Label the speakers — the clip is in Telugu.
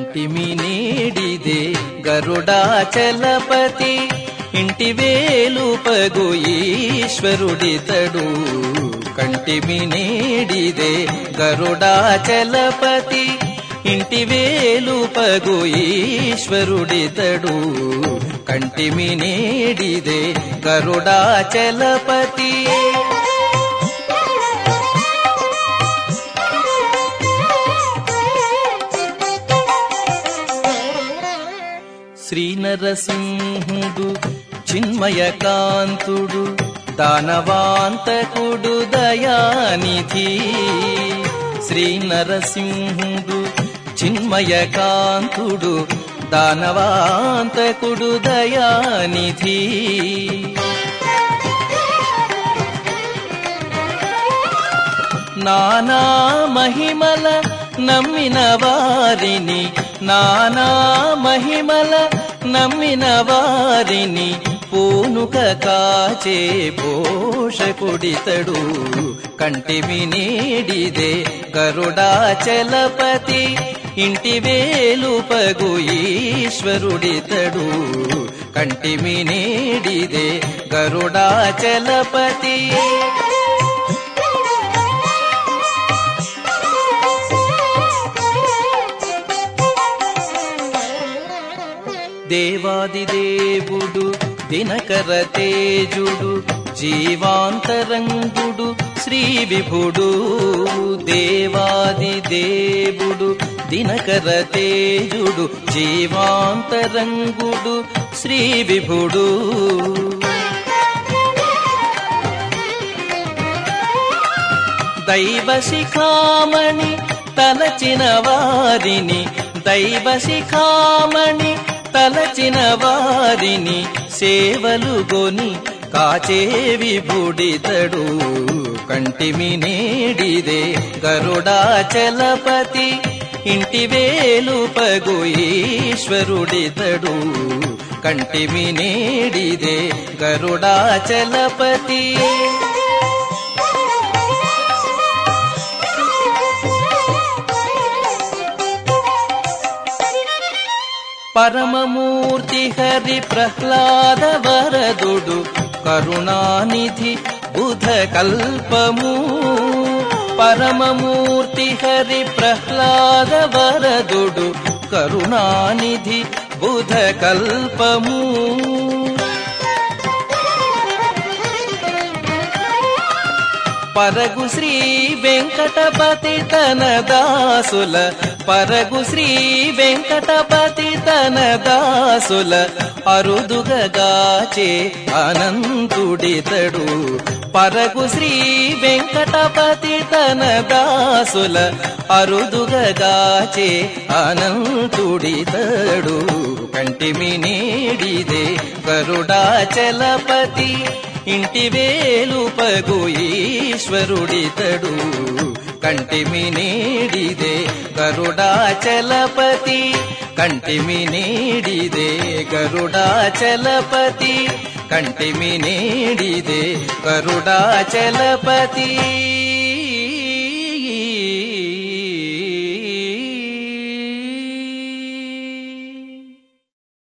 Speaker 1: ಕಂಟಿಮಿ ನೀಡಿದೆ ಗರುಡಾಚಲಪತಿ ఇంటి వేలుపగు ఈశ్వరుడితడు కంటిమి నీడిదే గరుడాచలపతి ఇంటి వేలుపగు ఈశ్వరుడితడు కంటిమి నీడిదే గరుడాచలపతి శ్రీనరసింహుడు చిన్మయకాంతుడు దానవాంతకుడు దయానిధి శ్రీనరసింహుడు చిన్మయకాంతుడు దానవాంతకుడు దయానిధి నానా మహిమల నమ్మిన వారిని నానా మహిమల నమ్మిన వారిని పూనుక కాచే పోషకుడితడు కంటిమి నీడిదే గరుడాచలపతి ఇంటి వేలుపగు ఈశ్వరుడితడు కంటిమి నీడిదే గరుడాచలపతి దేవాది దేవుడు దినకర తేజుడు జీవాంతరంగుడు శ్రీ విభుడు దేవాది దేవుడు దినకర తేజుడు జీవాంతరంగుడు శ్రీ విభుడు దైవ శిఖామణి తలచిన వారిని దైవ శిఖామణి తలచిన వారిని సేవలు గొని కాచే విభుడితడు కంటిమి నేడిదే గరుడాచలపతి ఇంటి వేలుపగు ఈశ్వరుడితడు కంటిమి నేడిదే గరుడాచలపతి పరమమూర్తి హరి ప్రహ్లాద వరదుడు కరుణానిధి బుధ కల్పము పరమమూర్తి హరి ప్రహ్లాద వరదుడు కరుణానిధి బుధ కల్పము పరగు శ్రీ వెంకటపతి తన దాసుల పరగు శ్రీ వెంకటపతి తన దాసుల అరుదుగగాచే అనంతుడితడు పరగు శ్రీ వెంకటపతి తన దాసుల అరుదుగగాచే అనంతుడితడు కంటిమి నీడిదే గరుడాచలపతి ఇంటి వేలుపగు ఈశ్వరుడితడు కంటిమి నీడిదే గరుడాచలపతి కంటిమి నీడిదే గరుడాచలపతి కంటిమి నీడిదే గరుడాచలపతి